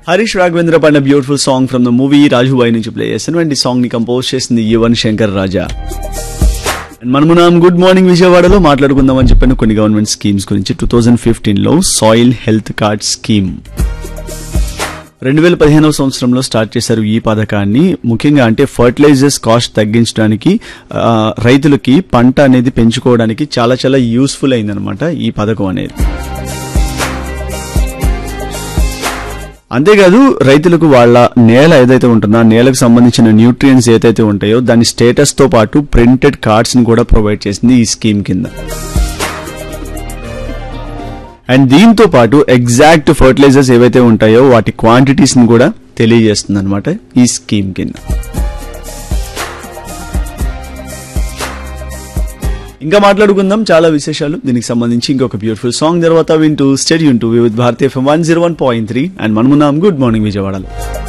హరీష్ రాఘవేంద్ర పాడిన beautiful song from the movie Rajubhai నుంచి play చేశాను అండ్ ఈ సాంగ్ ని కంపోజ్ చేసింది యువన్ శంకర్ రాజా అండ్ మనము నామ్ గుడ్ మార్నింగ్ విజయవాడలో మాట్లాడుకుందామని చెప్పిన కొన్ని గవర్నమెంట్ స్కీమ్స్ గురించి టూ థౌజండ్ ఫిఫ్టీన్ లో సాయిల్ హెల్త్ కార్డ్ స్కీమ్ రెండు వేల పదిహేనవ సంవత్సరంలో స్టార్ట్ చేశారు ఈ పథకాన్ని ముఖ్యంగా అంటే ఫర్టిలైజర్స్ కాస్ట్ తగ్గించడానికి ఆ, రైతులకి పంట అనేది పెంచుకోవడానికి చాలా చాలా యూస్ఫుల్ అయిందనమాట ఈ పథకం అనేది అంతేకాదు రైతులకు వాళ్ళ నేల ఏదైతే ఉంటుందో ఆ నేలకు సంబంధించిన న్యూట్రియన్స్ ఏదైతే ఉంటాయో దాని స్టేటస్ తో పాటు ప్రింటెడ్ కార్డ్స్ ని కూడా ప్రొవైడ్ చేసింది ఈ స్కీమ్ కింద అండ్ దీంతో పాటు ఎగ్జాక్ట్ ఫర్టిలైజర్స్ ఏవైతే ఉంటాయో వాటి క్వాంటిటీస్ ని కూడా తెలియజేస్తుంది అనమాట ఈ స్కీమ్ కింద ఇంకా మాట్లాడుకుందాం చాలా విశేషాలు దీనికి సంబంధించి ఇంకొక బ్యూటిఫుల్ సాంగ్ తర్వాత వింటూ స్టడీ ఉంటూ with Bharatiya FM one zero one point three and మనమున్నాం గుడ్ మార్నింగ్ విజయవాడలో